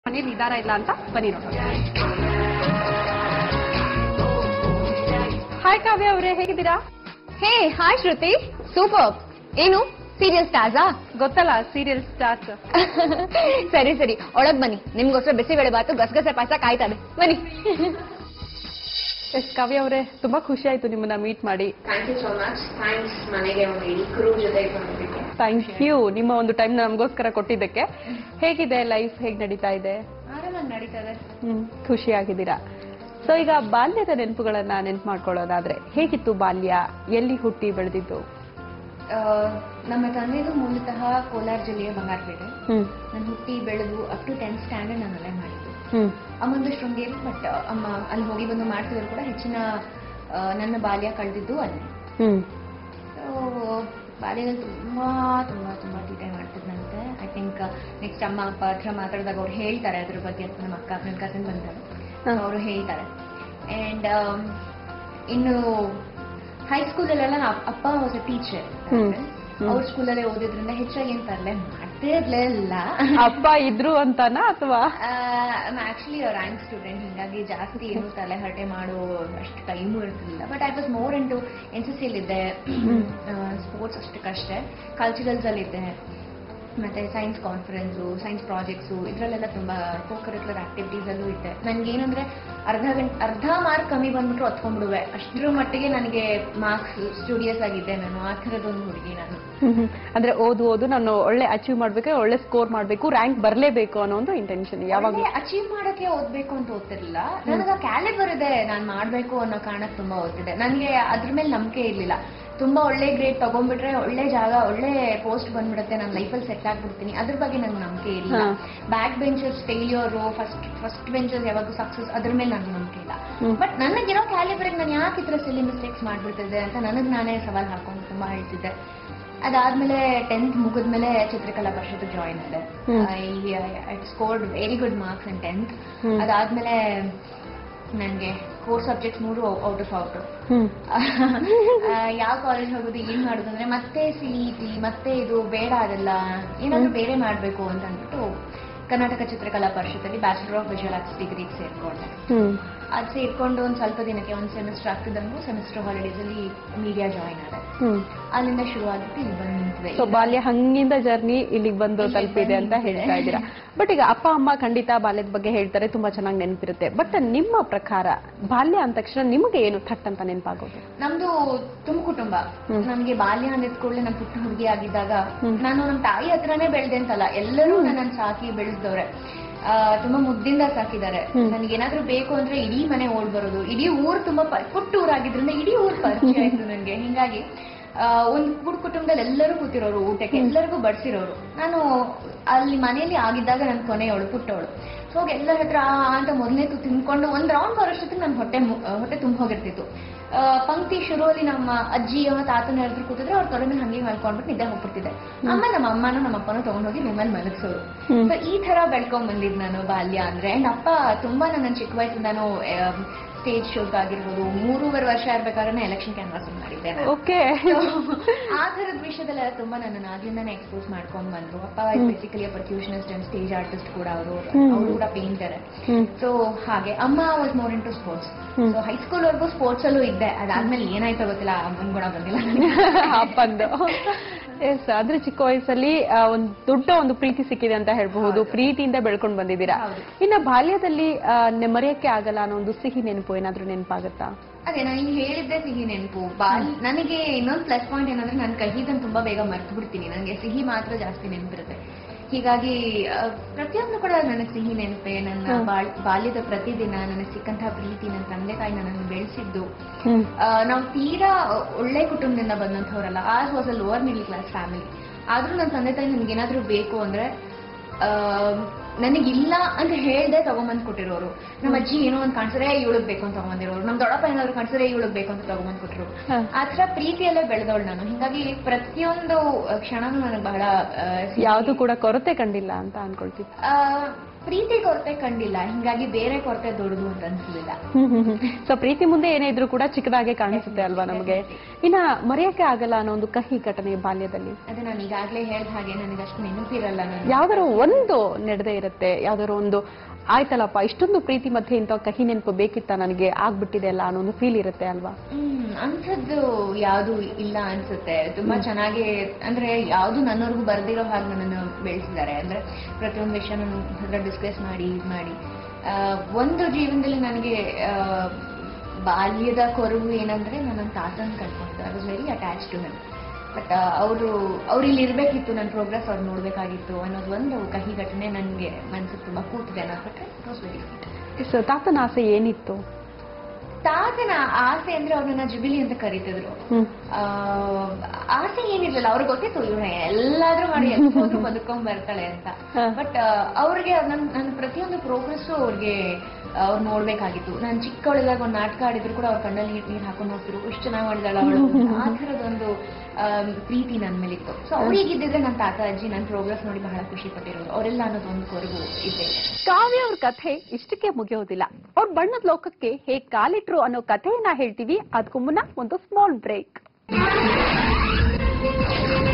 ಮನೇಲಿ ಇದಾರ ಇಲ್ಲ ಅಂತ ಬನ್ನಿ ನೋಡೋಣ ಹಾಯ್ ಕಾವ್ಯ ಅವರೇ ಹೇಗಿದ್ದೀರಾ ಹೇ ಹಾಯ್ ಶ್ರುತಿ ಸೂಪರ್ ಏನು ಸೀರಿಯಲ್ ಸ್ಟಾರ್ಸಾ ಗೊತ್ತಲ್ಲ ಸೀರಿಯಲ್ ಸ್ಟಾರ್ಸ್ ಸರಿ ಸರಿ ಒಳಗ್ ಬನ್ನಿ ನಿಮ್ಗೋಸ್ಕರ ಬಿಸಿಬೇಳೆ ಬಾತು ಗಸಗಸೆ ಪಾಯಸ ಕಾಯ್ತಾ ಇದೆ ಬನ್ನಿ ಎಸ್ ಕಾವ್ಯ ಅವರೇ ತುಂಬಾ ಖುಷಿ ಆಯ್ತು ನಿಮ್ಮನ್ನ ಮೀಟ್ ಮಾಡಿ thank you so much thanks ಮನೆಗೆ ಒಂದು ಇಡೀ ಕ್ರೂ ಜೊತೆ ಬಂದಿದ್ದಕ್ಕೆ ಥ್ಯಾಂಕ್ ಯು ನಿಮ್ಮ ಒಂದು ಟೈಮ್ ನಮಗೋಸ್ಕರ ಕೊಟ್ಟಿದ್ದಕ್ಕೆ ಹೇಗಿದೆ ಲೈಫ್ ಹೇಗ್ ನಡೀತಾ ಇದೆ ಆರಾಮಾಗಿ ನಡೀತದೆ ಹ್ಮ್ ಖುಷಿ ಆಗಿದ್ದೀರಾ ಸೊ ಈಗ ಬಾಲ್ಯದ ನೆನಪುಗಳನ್ನ ನೆನ್ಪು ಮಾಡ್ಕೊಳ್ಳೋದಾದ್ರೆ ಹೇಗಿತ್ತು ಬಾಲ್ಯ ಎಲ್ಲಿ ಹುಟ್ಟಿ ಬೆಳೆದಿದ್ದು ಆ, ನಮ್ಮ ತಂದೆದು ಮೂಲತಃ ಕೋಲಾರ ಜಿಲ್ಲೆಯ ಬಂಗಾರಪೇಟೆ ಹ್ಮ್ ನಾನು ಹುಟ್ಟಿ ಬೆಳೆದು ಅಪ್ ಟು ಟೆಂತ್ ಸ್ಟ್ಯಾಂಡರ್ಡ್ ನಾನು ಅಲ್ಲೇ ಮಾಡಿದ್ದು ಹ್ಮ್ ಅಮ್ಮಂದು ಶೃಂಗೇರಿ ಬಟ್ ಅಮ್ಮ ಅಲ್ಲಿ ಹೋಗಿ ಬಂದು ಮಾಡ್ತಿದ್ರು ಕೂಡ ಹೆಚ್ಚಿನ ಆ, ನನ್ನ ಬಾಲ್ಯ ಕಳೆದಿದ್ದು ಅಲ್ಲಿ ಹ್ಮ್ ಸೊ ಬಾಲ್ಯದಲ್ಲಿ ತುಂಬಾ ತುಂಬಾ ತುಂಬಾ ತೀಟೆ ಮಾಡ್ತಿದ್ದಂತೆ ಐ ಥಿಂಕ್ ನೆಕ್ಸ್ಟ್ ಅಮ್ಮ ಅಪ್ಪ ಹತ್ರ ಮಾತಾಡಿದಾಗ ಅವ್ರು ಹೇಳ್ತಾರೆ ಅದ್ರ ಬಗ್ಗೆ ಅಂತ ನಮ್ಮ ಅಕ್ಕ ನನ್ನ ಕಸಿನ್ ಬಂತಾರೆ ಹ. ಅವರು ಹೇಳ್ತಾರೆ ಅಂಡ್ ಇನ್ನು ಹೈಸ್ಕೂಲಲ್ಲೆಲ್ಲ ನಮ್ಮ ಅಪ್ಪ ವಾಸ್ ಅ ಟೀಚರ್ ಹ್ಮ್. ಹ್ಮ್. ಅವ್ರ ಸ್ಕೂಲಲ್ಲೇ ಓದಿದ್ರಿಂದ ಹೆಚ್ಚಾಗಿ ಏನ್ ತರಲೆ ಮಾಡ್ತೇ ಇರ್ಲಿಲ್ಲ ಅಪ್ಪ ಇದ್ರು ಅಂತಾನಾ ಅಥವಾ ಆಕ್ಚುಲಿ ರ್ಯಾಂಕ್ ಸ್ಟೂಡೆಂಟ್ ಹಿಂಗಾಗಿ ಜಾಸ್ತಿ ಏನು ತಲೆ ಹರಟೆ ಮಾಡೋ ಅಷ್ಟು ಟೈಮು ಇರ್ತಿರ್ಲಿಲ್ಲ but I was more into N C ಸಿಲಿದ್ದೆ ಸ್ಪೋರ್ಟ್ಸ್ ಅಷ್ಟಕ್ಕಷ್ಟೇ ಕಲ್ಚರಲ್ಸ್ ಅಲ್ಲಿ ಇದ್ದೆ ಮತ್ತೆ ಸೈನ್ಸ್ ಕಾನ್ಫರೆನ್ಸು ಸೈನ್ಸ್ ಪ್ರಾಜೆಕ್ಟ್ಸು ಇದರಲ್ಲೆಲ್ಲ ತುಂಬಾ ಕೋ ಕರಿಕ್ಯುಲರ್ ಆಕ್ಟಿವಿಟೀಸ್ ಅಲ್ಲೂ ಇದ್ದೆ ನನ್ಗೇನಂದ್ರೆ ಅರ್ಧ ಗಂಟೆ ಅರ್ಧ ಮಾರ್ಕ್ ಕಮ್ಮಿ ಬಂದ್ಬಿಟ್ರು ಹೊತ್ಕೊಂಡ್ಬಿಡುವೆ ಅಷ್ಟರ ಮಟ್ಟಿಗೆ ನನಗೆ ಮಾರ್ಕ್ಸ್ ಸ್ಟೂಡಿಯಸ್ ಆಗಿದ್ದೆ ನಾನು ಆ ಥರದೊಂದು ಹುಡುಗಿ ನಾನು ಹ್ಮ್ ಹ್ಮ್. ಅಂದ್ರೆ ಓದು ಓದು ನಾನು ಒಳ್ಳೆ ಅಚೀವ್ ಮಾಡ್ಬೇಕು ಒಳ್ಳೆ ಸ್ಕೋರ್ ಮಾಡ್ಬೇಕು ರ್ಯಾಂಕ್ ಬರ್ಲೇಬೇಕು ಅನ್ನೋ ಒಂದು ಇಂಟೆನ್ಷನ್ ಯಾವಾಗ ಅಚೀವ್ ಮಾಡಕ್ಕೆ ಓದ್ಬೇಕು ಅಂತ ಓದ್ತಿರ್ಲಿಲ್ಲ ನನಗೆ ಕ್ಯಾಲಿಬರ್ ಇದೆ ನಾನು ಮಾಡ್ಬೇಕು ಅನ್ನೋ ಕಾರಣಕ್ಕೆ ತುಂಬಾ ಓದ್ತಿದ್ದೆ ನನಗೆ ಅದ್ರ ಮೇಲೆ ನಂಬಿಕೆ ಇರ್ಲಿಲ್ಲ ತುಂಬಾ ಒಳ್ಳೆ ಗ್ರೇಡ್ ತಗೊಂಡ್ಬಿಟ್ರೆ ಒಳ್ಳೆ ಜಾಗ ಒಳ್ಳೆ ಪೋಸ್ಟ್ ಬಂದ್ಬಿಡುತ್ತೆ ನನ್ನ ಲೈಫಲ್ಲಿ ಸೆಟ್ ಆಗ್ಬಿಡ್ತೀನಿ ಅದ್ರ ಬಗ್ಗೆ ನಂಗೆ ನಂಬಿಕೆ ಇಲ್ಲ ಹಾ. Backbenchers failure first first benchers ಯಾವಾಗೂ ಸಕ್ಸಸ್ ಅದ್ರ ಮೇಲೆ ನನಗೆ ನಂಬಿಕೆ ಇಲ್ಲ ಹ್ಮ್. ಬಟ್ ನನಗಿರೋ ಕ್ಯಾಲಿಬರ್ಗೆ ನಾನು ಯಾಕೆ ಈ ಥರ ಸಿಲಿ ಮಿಸ್ಟೇಕ್ಸ್ ಮಾಡ್ಬಿಡ್ತಿದ್ದೆ ಅಂತ ನನಗೆ ನಾನೇ ಸವಾಲ್ ಹಾಕೊಂಡು ತುಂಬಾ ಹೇಳ್ತಿದ್ದೆ ಅದಾದ್ಮೇಲೆ ಟೆಂತ್ ಮುಗಿದ್ಮೇಲೆ ಚಿತ್ರಕಲಾ ಪರಿಷತ್ ಜಾಯಿನ್ ಆದೆ hmm. I scored very good marks in tenth hmm. ಅದಾದ್ಮೇಲೆ ನನಗೆ ಕೋರ್ ಸಬ್ಜೆಕ್ಟ್ ಮೂರು ಔಟ್ ಆಫ್ ಔಟ್ ಹ್ಮ್ ಯಾವ ಕಾಲೇಜ್ ಹೋಗೋದು ಏನ್ ಮಾಡೋದು ಅಂದ್ರೆ ಮತ್ತೆ ಸಿ ಟಿ ಮತ್ತೆ ಇದು ಬೇಡ ಅದೆಲ್ಲ ಏನಾದ್ರೂ ಬೇರೆ ಮಾಡ್ಬೇಕು ಅಂತ ಅಂದ್ಬಿಟ್ಟು ಕರ್ನಾಟಕ ಚಿತ್ರಕಲಾ ಪರಿಷತ್ತಲ್ಲಿ ಬ್ಯಾಚುಲರ್ ಆಫ್ ವಿಜುವಲ್ ಆರ್ಟ್ಸ್ ಡಿಗ್ರಿಗೆ ಸೇರ್ಕೊಂಡೆ ಹ್ಮ್ ಅದು ಸೇರ್ಕೊಂಡು ಒಂದು ಸ್ವಲ್ಪ ದಿನಕ್ಕೆ ಒಂದು ಸೆಮಿಸ್ಟರ್ ಆಗ್ತಿದ್ದಂಗೂ ಸೆಮಿಸ್ಟರ್ ಹಾಲಿಡೇಸ್ ಅಲ್ಲಿ ಮೀಡಿಯಾ ಜಾಯಿನ್ ಆದೆ ಹ್ಮ್ ಅಲ್ಲಿಂದ ಶುರು ಆಗಿತ್ತು ಇಲ್ಲಿ ಬಂದು ನಿಂತಿದೆ ಸೊ ಬಾಲ್ಯ ಹಂಗಿಂದ ಜರ್ನಿ ಇಲ್ಲಿಗೆ ಬಂದು ಇಲ್ಲಿಗ್ ತಲುಪಿದೆ ಅಂತ ಬಂದು ಹೇಳ್ತಾ ಇದ್ದೀರಾ ಬಟ್ ಈಗ ಅಪ್ಪ ಅಮ್ಮ ಖಂಡಿತ ಬಾಲ್ಯದ ಬಗ್ಗೆ ಹೇಳ್ತಾರೆ ತುಂಬಾ ಚೆನ್ನಾಗಿ ನೆನಪಿರುತ್ತೆ ಬಟ್ ನಿಮ್ಮ ಪ್ರಕಾರ ಬಾಲ್ಯ ಅಂದ ತಕ್ಷಣ ನಿಮಗೆ ಏನು ಥಟ್ ಅಂತ ನೆನಪಾಗೋದು ನಮ್ದು ತುಂಬ ಕುಟುಂಬ ಹ್ಮ್. ನಮ್ಗೆ ಬಾಲ್ಯ ಅಂದಿದ ಕೂಡಲೇ ನಾನು ಪುಟ್ಟ ಹುಡುಗಿ ಆಗಿದ್ದಾಗ ಹ್ಮ್. ನಾನು ನಮ್ಮ ತಾಯಿ ಹತ್ರನೇ ಬೆಳ್ದೆ ಅಂತಲ್ಲ ಎಲ್ಲರೂ ನನ್ನನ್ನು ಸಾಕಿ ಬೆಳೆಸಿದವ್ರೆ ತುಂಬಾ ಮುದ್ದಿಂದ ಸಾಕಿದ್ದಾರೆ ಹ್ಮ್. ನನಗೆ ಏನಾದ್ರೂ ಬೇಕು ಅಂದ್ರೆ ಇಡೀ ಮನೆ ಓಡ್ ಬರೋದು ಇಡೀ ಊರ್ ತುಂಬಾ ಪ- ಪುಟ್ಟ ಊರಾಗಿದ್ರಿಂದ ಇಡೀ ಊರ್ ಪರಿಚಯ ಆಯ್ತು ನನ್ಗೆ ಹಿಂಗಾಗಿ ಆ, ಒಂದ್ ಪುಟ್ಟ ಕುಟುಂಬದಲ್ಲಿ ಎಲ್ಲರೂ ಕೂತಿರೋರು ಊಟಕ್ಕೆ ಎಲ್ಲರಿಗೂ ಬಡಿಸಿರೋರು ನಾನು ಅಲ್ಲಿ ಮನೆಯಲ್ಲಿ ಆಗಿದ್ದಾಗ ನನ್ನ ಕೊನೆಯವಳು ಪುಟ್ಟವಳು ಸೊ ಹೋಗಿ ಎಲ್ಲರ ಹತ್ರ ಆ ಆ ಅಂತ ಮೊದಲನೇ ತು ತಿನ್ಕೊಂಡು ಒಂದ್ ರೌಂಡ್ ಬರೋಷ್ಟೊತ್ತಿಗೆ ನನ್ನ ಹೊಟ್ಟೆ ಮು- ಆ, ಹೊಟ್ಟೆ ತುಂಬ ಹೋಗಿರ್ತಿತ್ತು ಆ, ಪಂಕ್ತಿ ಶುರುವಲ್ಲಿ ನಮ್ಮ ಅಜ್ಜಿ ಅಮ್ಮ ತಾತನ ಯಾರಾದ್ರೂ ಕೂತಿದ್ರೆ ಅವ್ರ ತೊಡೆ ಮೇಲೆ ಹಂಗೆ ಮಲ್ಕೊಂಡ್ಬಿಟ್ಟು ನಿದ್ದೆ ಹೋಗ್ಬಿಡ್ತಿದ್ದೆ ಆಮೇಲೆ ನಮ್ಮ ಅಮ್ಮನೂ ನಮ್ಮ ಅಪ್ಪನೂ ತಗೊಂಡೋಗಿ ರೂಮಲ್ಲಿ ಮಲಗಿಸೋರು ಹ್ಮ್. ಸೊ ಈ ತರ ಬೆಳ್ಕೊಂಡ್ ಬಂದಿದ್ ನಾನು ಬಾಲ್ಯ ಅಂದ್ರೆ ಅಂಡ್ ಅಪ್ಪ ತುಂಬಾ ನನ್ನ ಚಿಕ್ಕ ವಯಸ್ಸಿಂದಾನು ಸ್ಟೇಜ್ ಶೋಸ್ ಆಗಿರ್ಬೋದು ಮೂರುವರೆ ವರ್ಷ ಇರ್ಬೇಕಾದ್ರೆ ಎಲೆಕ್ಷನ್ ಕ್ಯಾನ್ವಾಸ್ ಮಾಡಿದ್ದೆ ನಾನು ಓಕೆ So, ಆ ಥರದ ವಿಷಯದಲ್ಲೆಲ್ಲ ತುಂಬಾ ನನ್ನನ್ನು ಆಗ್ಲಿಂದಾನೆ ಎಕ್ಸ್ಪೋಸ್ ಮಾಡ್ಕೊಂಡ್ ಬಂದ್ರು ಅಪ್ಪ basically percussionist and stage artist ಕೂಡ ಅವರು ಹ್ಮ್. ಅವರು ಕೂಡ ಪೇಂಟರ್ ಹ್ಮ್ ಸೊ ಹಾಗೆ ಅಮ್ಮ was more into sports hmm. So high school ವರ್ಗೂ ಸ್ಪೋರ್ಟ್ಸ್ ಅಲ್ಲೂ ಇದ್ದೆ ಅದಾದ್ಮೇಲೆ ಏನಾಯ್ತೋ ಗೊತ್ತಿಲ್ಲ ಅಮ್ಮನ ಗುಣ ಬಂದಿಲ್ಲ ಅಪ್ಪಂದು ಎಸ್ ಆದ್ರೆ ಚಿಕ್ಕ ವಯಸ್ಸಲ್ಲಿ ಆ, ಒಂದು ದೊಡ್ಡ ಒಂದು ಪ್ರೀತಿ ಸಿಕ್ಕಿದೆ ಅಂತ ಹೇಳ್ಬಹುದು ಪ್ರೀತಿಯಿಂದ ಬೆಳ್ಕೊಂಡ್ ಬಂದಿದ್ದೀರಾ ಹೌದು. ಇನ್ನ ಬಾಲ್ಯದಲ್ಲಿ ಆ, ನೆ- ಮರೆಯಕ್ಕೆ ಆಗಲ್ಲ ಅನ್ನೋ ಒಂದು ಸಿಹಿ ನೆನಪು ಏನಾದ್ರೂ ನೆನಪಾಗತ್ತಾ ಅದೇ ನಾನು ಹಿಂಗ್ ಹೇಳಿದ್ದೆ ಸಿಹಿ ನೆನಪು ಬಾಲ್ ನನಗೆ ಇನ್ನೊಂದು ಪ್ಲಸ್ ಪಾಯಿಂಟ್ ಏನಂದ್ರೆ ನಾನು ಕಹಿದನ್ ತುಂಬಾ ಬೇಗ ಮರ್ತು ಬಿಡ್ತೀನಿ ನನಗೆ ಸಿಹಿ ಮಾತ್ರ ಜಾಸ್ತಿ ನೆನಪಿರುತ್ತೆ ಹೀಗಾಗಿ ಆ, ಪ್ರತಿಯೊಂದು ಕೂಡ ನನಗೆ ಸಿಹಿ ನೆನಪೆ ನನ್ನ ಹ್ಮ್. ಬಾಳ್- ಬಾಲ್ಯದ ಪ್ರತಿದಿನ ನನಗೆ ಸಿಕ್ಕಂತಹ ಪ್ರೀತಿ ನನ್ನ ತಂದೆ ತಾಯಿ ನನ್ನನ್ನು ಬೆಳೆಸಿದ್ದು ಹ್ಮ್ ನಾವು ತೀರಾ ಒಳ್ಳೆ ಕುಟುಂಬದಿಂದ ಬಂದಂಥವ್ರಲ್ಲ ಆ was a lower middle class family ಆದ್ರೂ ನನ್ನ ತಂದೆ ತಾಯಿ ನನ್ಗೆ ಏನಾದ್ರೂ ಬೇಕು ಅಂದ್ರೆ ಆ, ನನಗಿಲ್ಲ ಅಂತ ಹೇಳ್ದೆ ತಗೊಂಬಂದ್ ಕೊಟ್ಟಿರೋರು ನಮ್ಮ ಅಜ್ಜಿ ಏನೋ ಒಂದು ಕಾಣಿಸಿದ್ರೆ ಇವಳಗ್ ಬೇಕು ಅಂತ ತಗೊಂಬಂದಿರೋರು ನಮ್ ದೊಡ್ಡಪ್ಪ ಏನಾದ್ರು ಕಾಣಿಸಿದ್ರೆ ಇವಳಗ್ ಬೇಕು ಅಂತ ತಗೊಂಬಂದ್ ಕೊಟ್ಟರು ಹ. ಆ ಥರ ಪ್ರೀತಿಯಲ್ಲೇ ಬೆಳೆದವಳು ನಾನು ಹಿಂಗಾಗಿ ಪ್ರತಿಯೊಂದು ಕ್ಷಣನೂ ನನಗೆ ಬಹಳ ಆ, ಸಿಹಿ. ಯಾವ್ದು ಕೂಡ ಕೊರತೆ ಕಂಡಿಲ್ಲ ಅಂತ ಅನ್ಕೊಳ್ತೀವಿ ಆ, ಪ್ರೀತಿ ಕೊರತೆ ಕಂಡಿಲ್ಲ ಹಿಂಗಾಗಿ ಬೇರೆ ಕೊರತೆ ದೊಡ್ಡದು ಅಂತ ಅನ್ಸಲಿಲ್ಲ ಸೊ ಪ್ರೀತಿ ಮುಂದೆ ಏನೇ ಇದ್ರೂ ಕೂಡ ಚಿಕ್ಕದಾಗೆ ಕಾಣಿಸುತ್ತೆ ಅಲ್ವಾ ನಮಗೆ ಇನ್ನ ಮರೆಯಕ್ಕೆ ಆಗಲ್ಲ ಅನ್ನೋ ಒಂದು ಕಹಿ ಘಟನೆ ಬಾಲ್ಯದಲ್ಲಿ ಅದೇ ನಾನು ಈಗಾಗ್ಲೇ ಹೇಳ್ದ ಹಾಗೆ ನನಗೆ ಅಷ್ಟು ನೆನಪಿರಲ್ಲ ನಾನು ಯಾವ್ದಾರು ಒಂದು ನಡೆದೇ ಇರುತ್ತೆ ಯಾವ್ದಾರು ಒಂದು ಆಯ್ತಲ್ಲಪ್ಪ ಇಷ್ಟೊಂದು ಪ್ರೀತಿ ಮಧ್ಯೆ ಇಂಥ ಕಹಿ ನೆನಪು ಬೇಕಿತ್ತ ನನಗೆ ಆಗ್ಬಿಟ್ಟಿದೆ ಅಲ್ಲ ಅನ್ನೋ ಒಂದು ಫೀಲ್ ಇರುತ್ತೆ ಅಲ್ವಾ ಹ್ಮ್ ಅಂಥದ್ದು ಯಾವುದು ಇಲ್ಲ ಅನ್ಸುತ್ತೆ ತುಂಬಾ ಚೆನ್ನಾಗಿ ಅಂದ್ರೆ ಯಾವುದು ನನ್ನವರೆಗೂ ಬರ್ದಿರೋ ಹಾಗೆ ನನ್ನನ್ನು ಬೆಳೆಸಿದ್ದಾರೆ ಅಂದ್ರೆ ಪ್ರತಿಯೊಂದು ವಿಷಯ ನನ್ನ ಹತ್ರ ಡಿಸ್ಕಸ್ ಮಾಡಿ ಇದ್ ಮಾಡಿ ಆ, ಒಂದು ಜೀವನದಲ್ಲಿ ನನಗೆ ಆ, ಬಾಲ್ಯದ ಕೊರಗು ಏನಂದ್ರೆ ನನ್ನ ತಾತನ ಕಳ್ಕೊಂಡು I was very attach to him but ಅವರು ಅವ್ರು ಇಲ್ಲಿ ಇರ್ಬೇಕಿತ್ತು ನನ್ನ ಪ್ರೋಗ್ರೆಸ್ ಅವ್ರು ನೋಡ್ಬೇಕಾಗಿತ್ತು ಅನ್ನೋದು ಒಂದು ಕಹಿ ಘಟನೆ ನನಗೆ ಮನ್ಸಿಗೆ ತುಂಬಾ ಕೂತಿದೆ ಅನ್ನೋದಕ್ಕೆ ಇಟ್ ವಾಸ್ ವೆರಿ ಸೊ ತಾತನ ಆಸೆ ಏನಿತ್ತು ತಾತನ ಆಸೆ ಅಂದ್ರೆ ಅವ್ರನ್ನ ಜುಬಿಲಿ ಅಂತ ಕರೀತಿದ್ರು ಹ್ಮ್ ಆ, ಆಸೆ ಏನಿರ್ಲಿಲ್ಲ ಅವ್ರಿಗೆ ಗೊತ್ತಿತ್ತು ಇವ್ನ ಎಲ್ಲಾದ್ರೂ ಮಾಡಿ ಎಲ್ಕೋದ್ರು ಬದುಕೊಂಡ್ ಬರ್ತಾಳೆ ಅಂತ ಹ. ಬಟ್ ಅವ್ರಿಗೆ ನನ್ ನನ್ನ ಪ್ರತಿಯೊಂದು ಪ್ರೋಗ್ರೆಸ್ ಅವ್ರಿಗೆ ಅವ್ರು ನೋಡ್ಬೇಕಾಗಿತ್ತು ನಾನು ಚಿಕ್ಕವಳಿದಾಗ ಒಂದು ನಾಟಕ ಆಡಿದ್ರು ಕೂಡ ಅವ್ರ ಕಣ್ಣಲ್ಲಿ ನೀರ್ ನೀರ್ ಹಾಕೊಂಡು ಹೋಗ್ತಿರು ಇಷ್ಟು ಚೆನ್ನಾಗಿ ಮಾಡಿದಾಳ ಅವಳು ಆ ಥರದೊಂದು ಆಮ್, ಪ್ರೀತಿ ನನ್ ಮೇಲಿತ್ತು ಸೊ ಅವ್ರಿಗಿದ್ದಿದ್ರೆ ನನ್ನ ತಾತ ಅಜ್ಜಿ ನನ್ನ ಪ್ರೋಗ್ರೆಸ್ ನೋಡಿ ಬಹಳ ಖುಷಿ ಪಟ್ಟಿರೋರು ಅವರೆಲ್ಲ ಅನ್ನೋದೊಂದು ಕೊರಗು ಇದೆ ಕಾವ್ಯ ಅವ್ರ ಕಥೆ ಇಷ್ಟಕ್ಕೆ ಮುಗಿಯೋದಿಲ್ಲ ಅವ್ರ ಬಣ್ಣದ ಲೋಕಕ್ಕೆ ಹೇಗ್ ಕಾಲಿಟ್ರು ಅನ್ನೋ ಕಥೆಯನ್ನ ಹೇಳ್ತೀವಿ ಅದಕ್ಕೂ ಮುನ್ನ ಒಂದು ಸ್ಮಾಲ್ ಬ್ರೇಕ್